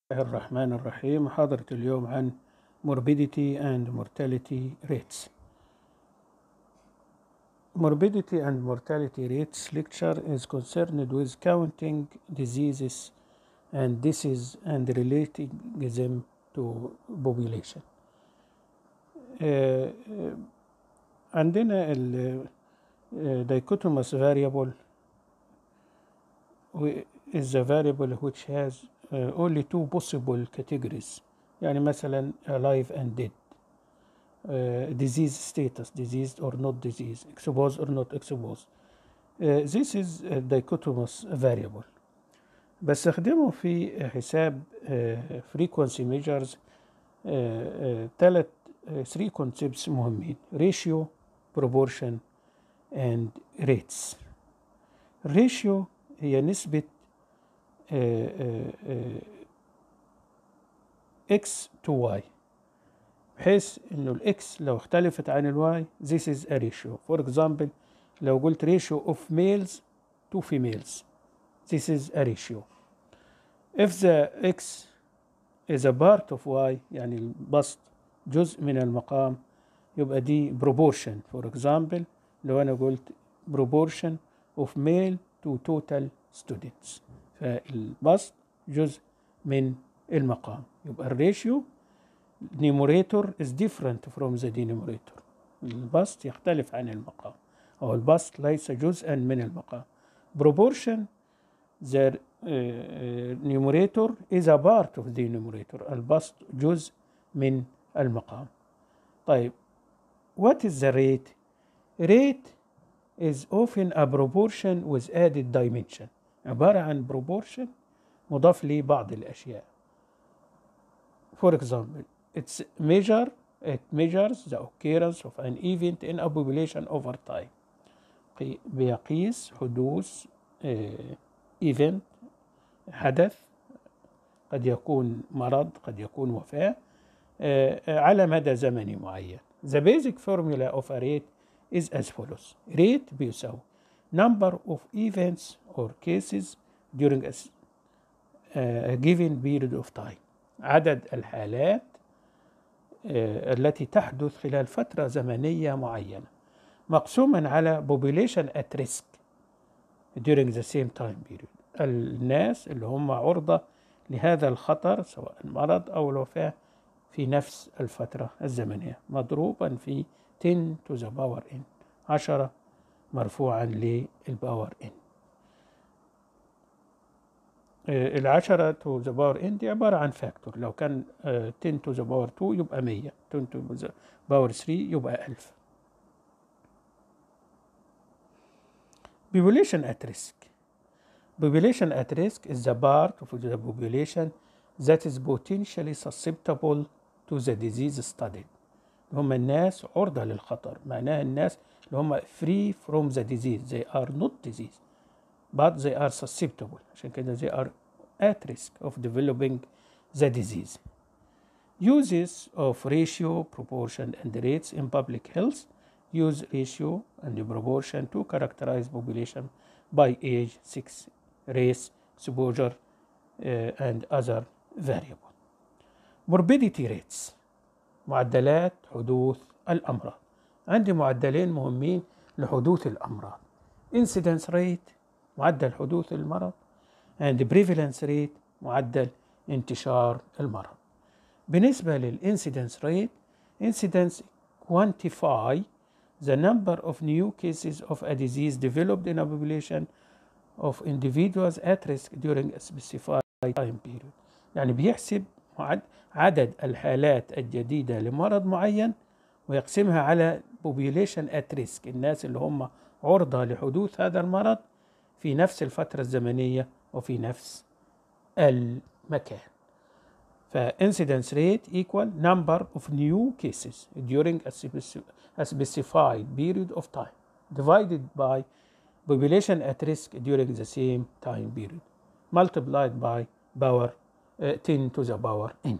الله الرحمن الرحيم محاضرة اليوم عن morbidity and mortality rates morbidity and mortality rates lecture is concerned with counting diseases and disease and relating them to population آه، آه، عندنا ال آه، dichotomous variable w- is a variable which has uh, only two possible categories يعني مثلا alive and dead uh, disease status diseased or not diseased exposed or not exposed uh, this is a dichotomous variable بستخدمه في حساب uh, frequency measures ثلاث uh, uh, three concepts مهمين ratio proportion and rates ratio هي نسبة آه، آه، آه، x to y بحيث انه الاكس لو اختلفت عن الواي this is a ratio for example لو قلت ratio of males to females this is a ratio if the x is a part of y يعني البسط جزء من المقام يبقى دي proportion for example لو انا قلت proportion of male to total students فالبسط جزء من المقام يبقى الريشيو numerator is different from the denominator البسط يختلف عن المقام أو البسط ليس جزءا من المقام proportion the uh, uh, numerator is a part of the numerator البسط جزء من المقام طيب what is the rate rate is often a proportion with added dimension عبارة عن proportion مضاف لي بعض الأشياء for example it's measure it measures the occurrence of an event in a population over time قي- بيقيس حدوث آه، event حدث قد يكون مرض قد يكون وفاة آه، آه، على مدى زمني معين the basic formula of a rate is as follows rate بيساوي number of events or cases during a s- a given period of time عدد الحالات آه، التي تحدث خلال فترة زمنية معينة مقسوما على population at risk during the same time period الناس اللي هم عرضة لهذا الخطر سواء المرض أو الوفاة في نفس الفترة الزمنية مضروبا في 10 to the power n 10 مرفوعا للباور n آه، العشرة to the power n دي عبارة عن فاكتور لو كان آه، 10 to the power 2 يبقى 100 10 to the power 3 يبقى 1000 Population at risk Population at risk is the part of the population that is potentially susceptible to the disease studied اللي هم الناس عرضة للخطر معناها الناس اللي هم free from the disease they are not disease but they are susceptible عشان كده they are at risk of developing the disease uses of ratio proportion and rates in public health use ratio and proportion to characterize population by age sex race exposure uh, and other variable morbidity rates معدلات حدوث الأمراض عندي معدلين مهمين لحدوث الأمراض incidence rate معدل حدوث المرض and prevalence rate معدل انتشار المرض بالنسبة للإنسيدنس rate incidence quantify the number of new cases of a disease developed in a population of individuals at risk during a specified time period يعني بيحسب معد- عدد الحالات الجديدة لمرض معين ويقسمها على population at risk الناس اللي هم عرضة لحدوث هذا المرض في نفس الفترة الزمنية وفي نفس المكان فincidence rate equal number of new cases during a speci- a specified period of time divided by population at risk during the same time period multiplied by power uh, 10 to the power n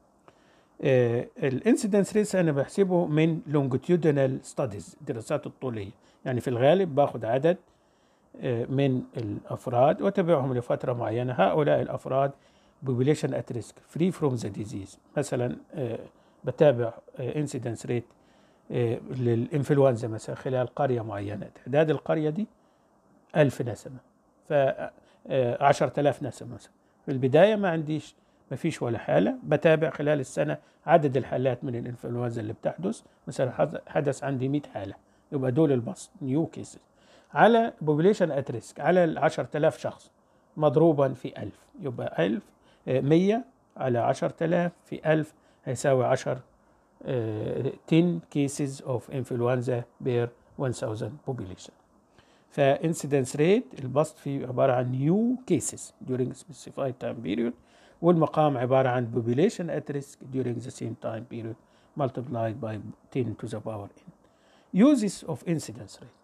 الانسيدنس ريتس انا بحسبه من longitudinal studies الدراسات الطوليه يعني في الغالب باخد عدد آه، من الافراد واتبعهم لفتره معينه هؤلاء الافراد population at risk free from the disease مثلا آه، بتابع انسيدنس ريت للإنفلونزا مثلا خلال قرية معينة تعداد القرية دي ألف نسمة ف عشرة آلاف نسمة مثلا في البداية ما عنديش ما فيش ولا حالة بتابع خلال السنة عدد الحالات من الإنفلونزا اللي بتحدث مثلا حد- حدث عندي 100 حالة يبقى دول البسط نيو كيسز على بوبوليشن ات ريسك على ال 10000 شخص مضروبا في 1000 يبقى 1000 آه، 100 على 10000 في 1000 هيساوي 10 آه، 10 cases of influenza per 1000 population فانسيدنس ريت البسط فيه عبارة عن new cases during specified time period والمقام عبارة عن population at risk during the same time period multiplied by 10 to the power n. Uses of incidence rate.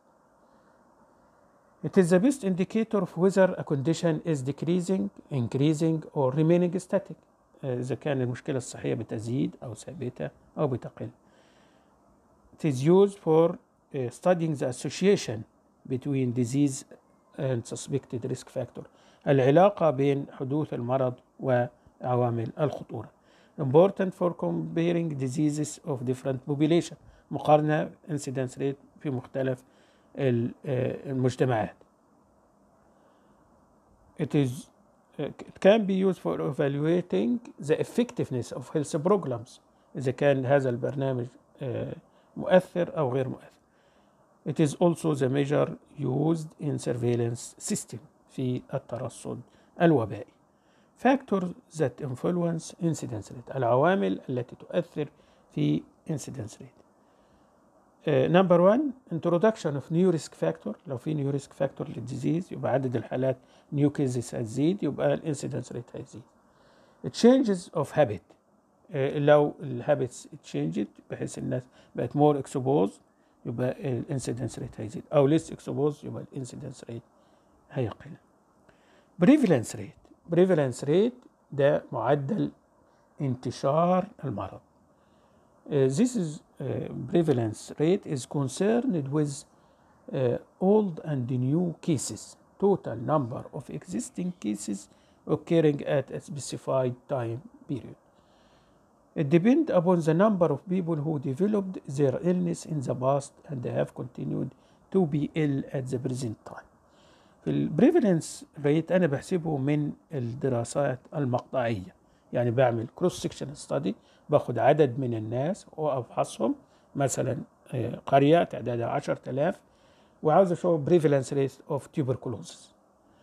It is the best indicator of whether a condition is decreasing, increasing or remaining static. آه، إذا كان المشكلة الصحية بتزيد أو ثابتة أو بتقل. It is used for uh, studying the association between disease and suspected risk factor. العلاقة بين حدوث المرض وعوامل الخطورة. Important for comparing diseases of different population. مقارنة incidence rate في مختلف ال- آه، المجتمعات. It is it can be used for evaluating the effectiveness of health programs إذا كان هذا البرنامج آه، مؤثر أو غير مؤثر. It is also the measure used in surveillance system في الترصد الوبائي. Factors that influence incidence rate العوامل التي تؤثر في incidence rate. Uh, number one introduction of new risk factor لو في new risk factor للديزيز يبقى عدد الحالات new cases هتزيد يبقى الانسيدنس ريت هيزيد. changes of habit uh, لو الهابتس changed بحيث الناس بقت more exposed يبقى الانسيدنس ريت هيزيد او less exposed يبقى الانسيدنس ريت هيقل. prevalence rate prevalence rate ده معدل انتشار المرض. Uh, this is uh, prevalence rate is concerned with uh, old and new cases, total number of existing cases occurring at a specified time period. It depends upon the number of people who developed their illness in the past and have continued to be ill at the present time. في البريفالنس ريت انا بحسبه من الدراسات المقطعيه يعني بعمل كروس سكشن ستادي باخد عدد من الناس وافحصهم مثلا آه، قريه تعدادها 10000 وعاوز اشوف بريفالنس ريت اوف تيوبركلوزس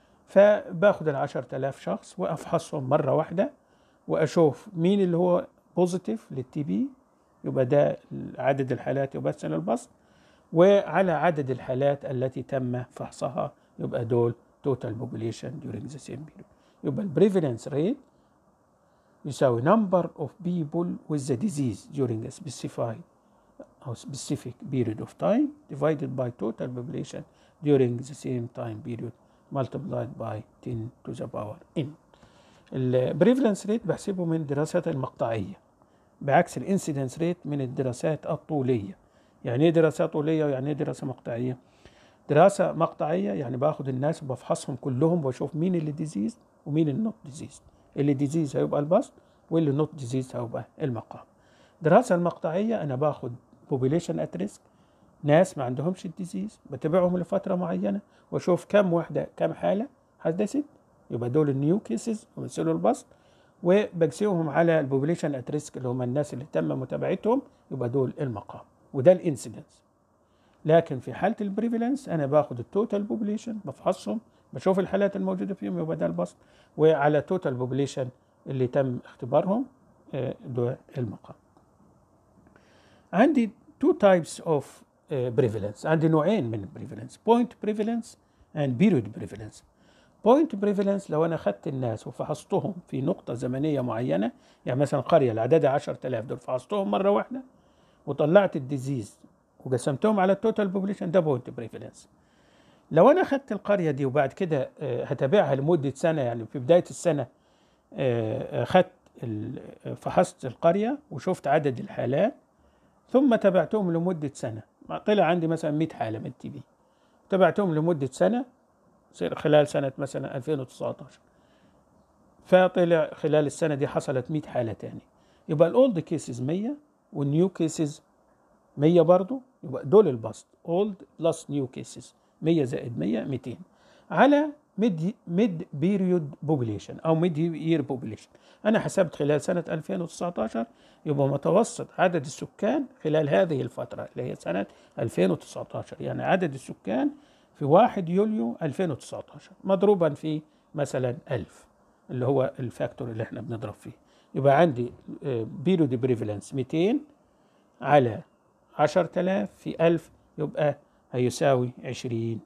فباخد ال 10000 شخص وافحصهم مره واحده واشوف مين اللي هو بوزيتيف للتي بي يبقى ده عدد الحالات يمثل البسط وعلى عدد الحالات التي تم فحصها يبقى دول total population during the same period يبقى البريفالنس ريت يساوي number of people with the disease during a specified أو specific period of time divided by total population during the same time period multiplied by 10 to the power n. البريفالنس ريت بحسبه من الدراسات المقطعية بعكس الانسيدنس ريت من الدراسات الطولية يعني ايه دراسة طولية ويعني ايه دراسة مقطعية دراسة مقطعية يعني باخد الناس وبفحصهم كلهم واشوف مين اللي ديزيز ومين النوت ديزيز اللي ديزيز هيبقى البسط واللي نوت ديزيز هيبقى المقام الدراسة المقطعية أنا باخد population at risk ناس ما عندهمش الديزيز بتابعهم لفترة معينة واشوف كم واحدة كم حالة حدثت يبقى دول النيو كيسز ويمثلوا البسط وبقسمهم على البوبوليشن ات ريسك اللي هم الناس اللي تم متابعتهم يبقى دول المقام وده الانسيدنس لكن في حاله البريفالنس انا باخد التوتال بوبوليشن بفحصهم بشوف الحالات الموجوده فيهم يبقى ده البسط وعلى توتال بوبوليشن اللي تم اختبارهم آه، ده المقام عندي two types of uh, prevalence عندي نوعين من prevalence point prevalence and period prevalence point prevalence لو انا اخذت الناس وفحصتهم في نقطة زمنية معينة يعني مثلا قرية اللي عددها 10000 دول فحصتهم مرة واحدة وطلعت الديزيز وقسمتهم على التوتال بوبوليشن ده بوينت بريفالنس لو انا اخذت القريه دي وبعد كده آه، هتابعها لمده سنه يعني في بدايه السنه آه، اخذت ال- فحصت القريه وشفت عدد الحالات ثم تابعتهم لمده سنه طلع عندي مثلا 100 حاله من التي بي تابعتهم لمده سنه صار خلال سنه مثلا 2019 فطلع خلال السنة دي حصلت 100 حالة تاني يبقى الأولد كيسز 100 والنيو كيسز 100 برضو يبقى دول البسط اولد بلس نيو كيسز 100 زائد 100 200 على ميد ميد بيريود بوبوليشن او ميد يير بوبوليشن انا حسبت خلال سنه 2019 يبقى متوسط عدد السكان خلال هذه الفتره اللي هي سنه 2019 يعني عدد السكان في 1 يوليو 2019 مضروبا في مثلا 1000 اللي هو الفاكتور اللي احنا بنضرب فيه يبقى عندي بيريود بريفالنس 200 على 10000 في 1000 يبقى هيساوي 20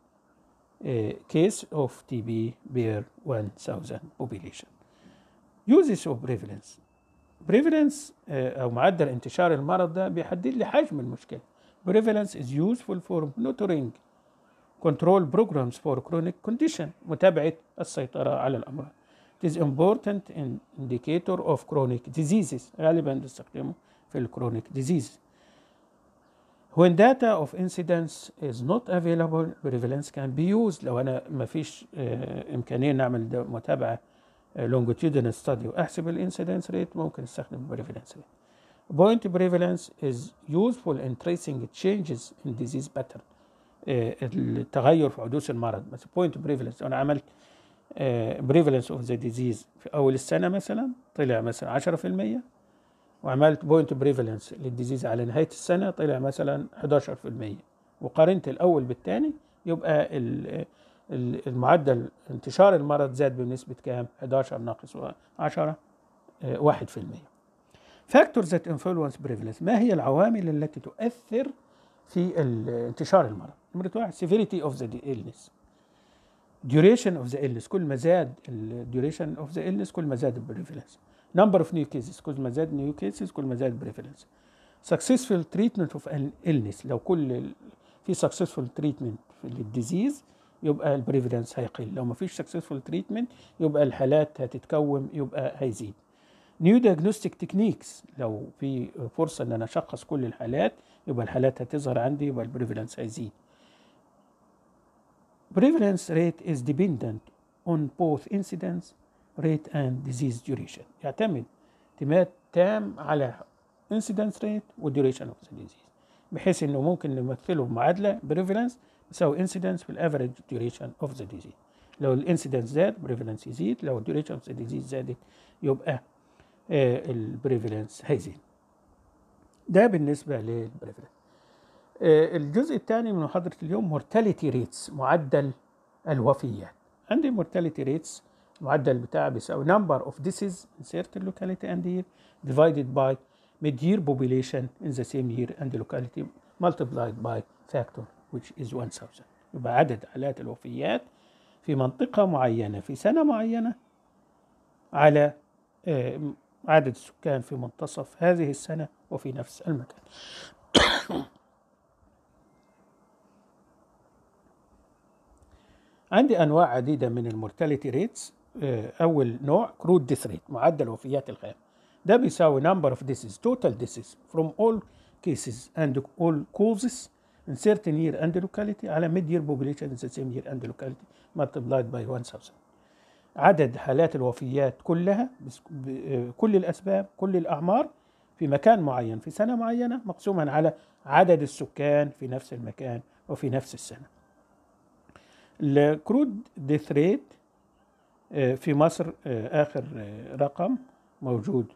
كيس اوف تي بي بير 1000 population uses of prevalence prevalence او معدل انتشار المرض ده بيحدد لي حجم المشكله prevalence is useful for monitoring control programs for chronic condition متابعه السيطره على الامراض it is important indicator of chronic diseases غالبا بنستخدمه في الكرونيك disease When data of incidence is not available, prevalence can be used. لو أنا ما فيش إمكانية نعمل متابعة longitudinal study وأحسب الانسيدنس ريت ممكن استخدم prevalence rate. Point prevalence is useful in tracing changes in disease pattern. التغير في حدوث المرض بس point prevalence أنا عملت prevalence of the disease في أول السنة مثلا طلع مثلا 10% وعملت بوينت بريفالنس للديزيز على نهايه السنه طلع مثلا 11% وقارنت الاول بالثاني يبقى المعدل انتشار المرض زاد بنسبه كام 11 ناقص 10 1% فاكتورز ذات انفلونس بريفالنس ما هي العوامل التي تؤثر في انتشار المرض نمرة واحد severity of the illness duration of the illness كل ما زاد duration of the illness كل ما زاد البريفالنس number of new cases كل ما زاد new cases كل ما زاد prevalence successful treatment of an illness لو كل في successful treatment للديزيز يبقى البريفالنس هيقل لو ما فيش successful treatment يبقى الحالات هتتكوم يبقى هيزيد new diagnostic techniques لو في فرصة ان انا اشخص كل الحالات يبقى الحالات هتظهر عندي يبقى البريفالنس هيزيد prevalence rate is dependent on both incidence rate and disease duration يعتمد اعتماد تام على incidence rate و duration of the disease بحيث انه ممكن نمثله بمعادله prevalence يساوي incidence في الافريج duration of the disease لو الانسيدنس زاد prevalence يزيد لو duration of the disease زادت يبقى آه البريفالنس هيزيد ده بالنسبة للبريفالنس آه الجزء الثاني من محاضرة اليوم mortality rates معدل الوفيات عندي mortality rates المعدل بتاعه بيساوي number of diseases in certain locality and year divided by mid-year population in the same year and the locality multiplied by factor which is 1000 يبقى عدد حالات الوفيات في منطقة معينة في سنة معينة على عدد السكان في منتصف هذه السنة وفي نفس المكان عندي أنواع عديدة من المورتاليتي ريتس اول نوع كرود ديث ريت معدل وفيات الخام ده بيساوي number of deaths total deaths from all cases and all causes in certain year and locality على mid year population in the same year and locality multiplied by 1000 عدد حالات الوفيات كلها كل الاسباب كل الاعمار في مكان معين في سنه معينه مقسوما على عدد السكان في نفس المكان وفي نفس السنه الكرود ديث ريت في مصر آخر رقم موجود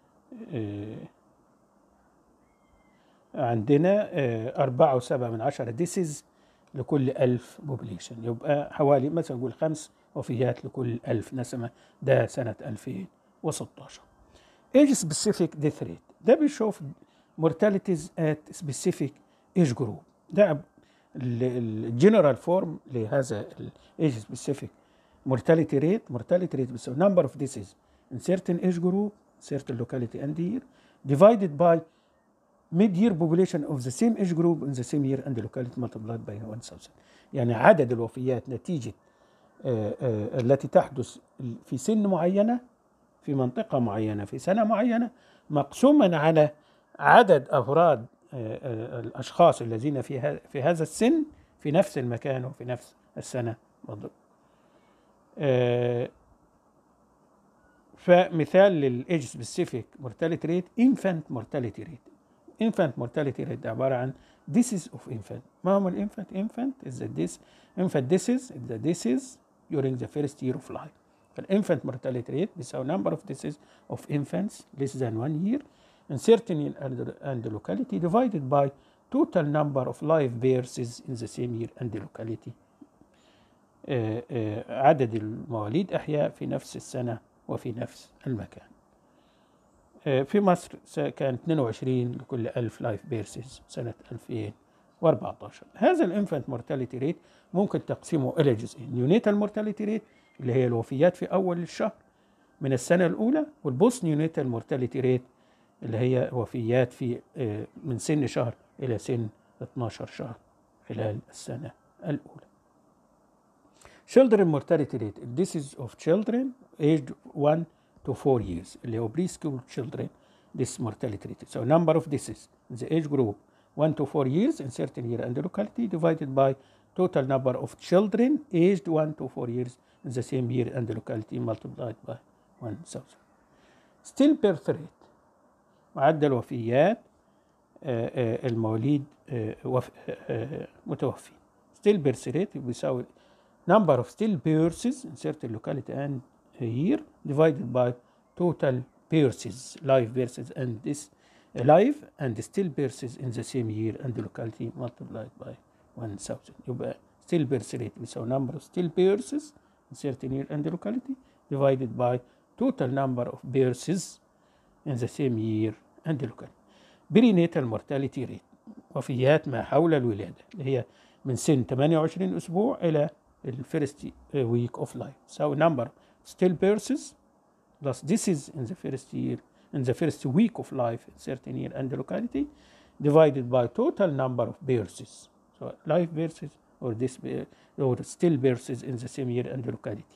عندنا أربعة وسبعة من عشرة ديسيز لكل ألف بوبليشن يبقى حوالي مثلا نقول خمس وفيات لكل ألف نسمة ده سنة 2016 age specific death rate ده بيشوف mortalities at specific age group ده الجنرال فورم لهذا الايج سبيسيفيك mortality rate mortality rate بتساوي number of diseases in certain age group certain locality and year divided by mid-year population of the same age group in the same year and the locality multiplied by 1000 يعني عدد الوفيات نتيجة آآ آآ التي تحدث في سن معينة في منطقة معينة في سنة معينة مقسوما على عدد أفراد الأشخاص الذين في في هذا السن في نفس المكان وفي نفس السنة بالضبط. فمثال للايدج سبيسيفيك مورتاليتي ريت انفانت مورتاليتي ريت انفانت مورتاليتي ريت ده عباره عن disease of infant ما هو الانفانت infant is the dis infant disease is the disease during the first year of life فالانفانت mortality rate بيساوي number of disease of infants less than one year in certain year and, and locality divided by total number of live births in the same year and locality آه، آه، عدد المواليد أحياء في نفس السنة وفي نفس المكان آه، في مصر س- كان 22 لكل 1000 لايف بيرسز سنة 2014 هذا الانفانت مورتاليتي ريت ممكن تقسيمه إلى جزئين نيونيتال مورتاليتي ريت اللي هي الوفيات في أول الشهر من السنة الأولى والبوست نيونيتال مورتاليتي ريت اللي هي وفيات في آه، من سن شهر إلى سن 12 شهر خلال السنة الأولى Children mortality rate. This is of children aged 1 to 4 years. اللي هو preschool children. This mortality rate. So number of diseases in the age group 1 to 4 years in certain year and locality divided by total number of children aged 1 to 4 years in the same year and locality multiplied by 1000. Still birth rate. معدل وفيات آه، آه، المواليد آه، وف- آه، آه، متوفين. Still birth rate بيساوي number of still births in certain locality and a year divided by total births, live births and this uh, live and still births in the same year and locality multiplied by 1000 يبقى still birth rate بيساوي number of still births in certain year and locality divided by total number of births in the same year and locality برينيتال mortality rate وفيات ما حول الولادة اللي هي من سن 28 أسبوع إلى الفيرست ويك اوف لايف so number still births plus this is in the first year in the first week of life in certain year and locality divided by total number of births so live births or this bir- or still births in the same year and locality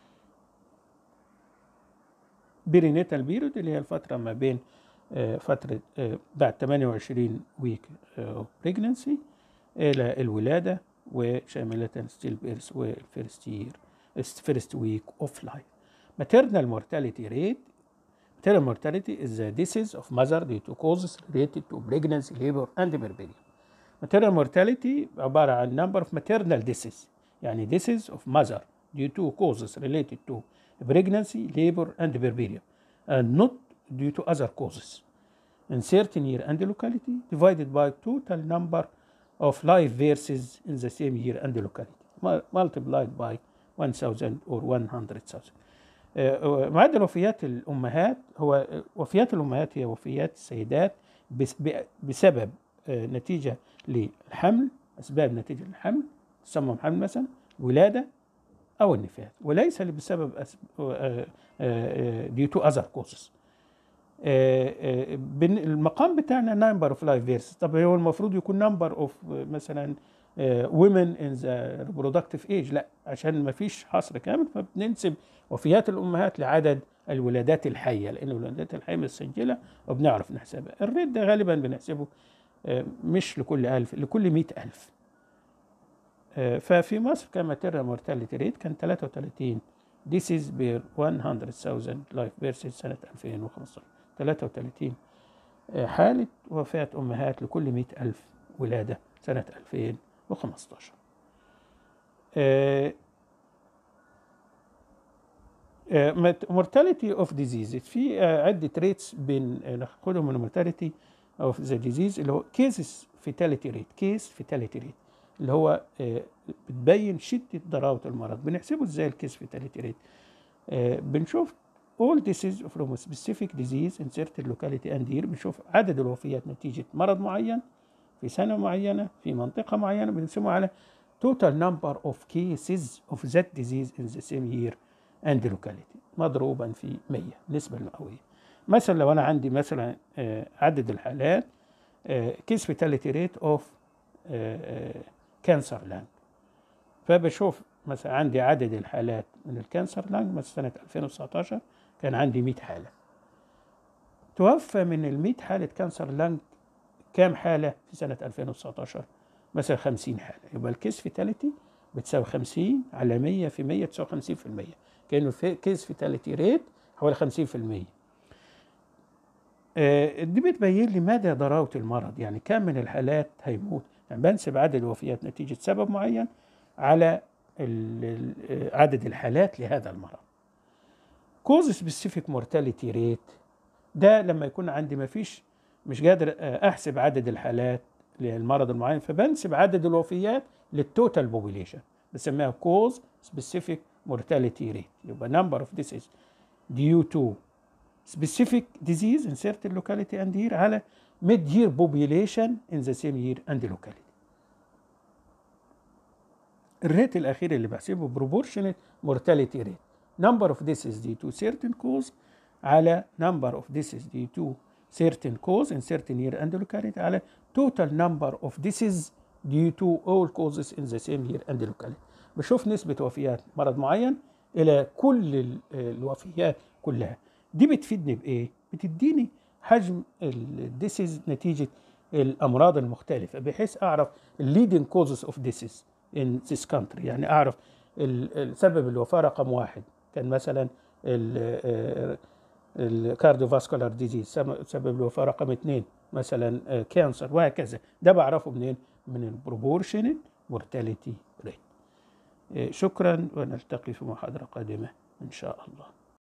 برينيتال بيريود اللي هي الفترة ما بين آه، فترة آه، بعد 28 ويك بريجننسي إلى الولادة وشاملة ستيل بيرث والفيرست يير فيرست ويك اوف لايف maternal mortality rate maternal mortality is the disease of mother due to causes related to pregnancy labor and puerperium maternal mortality عبارة عن number of maternal disease يعني disease of mother due to causes related to pregnancy labor and puerperium and not due to other causes in certain year and locality divided by total number of live verses in the same year and locality mu- multiplied by 1000 or 100,000 آه، معدل وفيات الأمهات هو آه، وفيات الأمهات هي وفيات السيدات بس- ب- بسبب آه، نتيجة للحمل أسباب نتيجة للحمل تسمم حمل مثلا ولادة أو النفاس وليس بسبب due to other causes آه، آه، بن- المقام بتاعنا نمبر اوف لايف فيرسز طب هو المفروض يكون نمبر اوف مثلا وومن ان ذا ريبرودكتيف ايج لا عشان ما فيش حصر كامل فبننسب وفيات الامهات لعدد الولادات الحيه لان الولادات الحيه متسجله وبنعرف نحسبها الريت ده غالبا بنحسبه آه، مش لكل ألف لكل مئة ألف آه، ففي مصر كان ماتيريال مورتاليتي ريت كان 33 ديسيز بير 100,000 لايف بيرسز سنة 2015 33 آه، حالة وفاة أمهات لكل 100 ألف ولادة سنة 2015 mortality اوف ديزيز في آه، عدة ريتس بين آه، ناخدهم من mortality اوف ذا ديزيز اللي هو كيسز فيتاليتي ريت كيس فيتاليتي ريت اللي هو آه، بتبين شدة ضراوة المرض بنحسبه ازاي الكيس فيتاليتي ريت بنشوف all disease from a specific disease in certain locality and year بنشوف عدد الوفيات نتيجة مرض معين في سنة معينة في منطقة معينة بنقسمه على total number of cases of that disease in the same year and locality مضروبا في 100 النسبة المئوية مثلا لو أنا عندي مثلا آه، عدد الحالات كيس فيتاليتي ريت اوف كانسر لانج فبشوف مثلا عندي عدد الحالات من الكانسر لانج مثلا سنة 2019 كان عندي 100 حالة توفى من ال 100 حالة كانسر لانج كام حالة في سنة 2019 مثلا 50 حالة يبقى الكيس فيتاليتي بتساوي 50 على 100 في 100 تساوي 50% كأنه في كيس فيتاليتي ريت حوالي 50% آه، دي بتبين لي مدى ضراوة المرض يعني كم من الحالات هيموت يعني بنسب عدد الوفيات نتيجة سبب معين على ال- ال- عدد الحالات لهذا المرض كوز سبيسيفيك مورتاليتي ريت ده لما يكون عندي ما فيش مش قادر آه، احسب عدد الحالات للمرض المعين فبنسب عدد الوفيات للتوتال بوبوليشن بسميها كوز سبيسيفيك مورتاليتي ريت يبقى number of diseases due to specific disease in certain locality and year على mid year population in the same year and locality الريت الأخير اللي بحسبه proportionate mortality rate number of deaths due to certain cause على number of deaths due to certain cause in certain year and locality على total number of deaths due to all causes in the same year and locality بشوف نسبة وفيات مرض معين إلى كل ال- الوفيات كلها دي بتفيدني بإيه؟ بتديني حجم الديسيز نتيجة الأمراض المختلفة بحيث أعرف الليدنج كوزز اوف ديسيز in this country يعني أعرف ال- السبب الوفاة رقم واحد كان مثلا الكارديوفاسكولار ديزيز سبب الوفاة رقم اثنين مثلا كانسر وهكذا ده بعرفه منين؟ من البروبورشنال مورتاليتي ريت شكرا ونلتقي في محاضرة قادمة إن شاء الله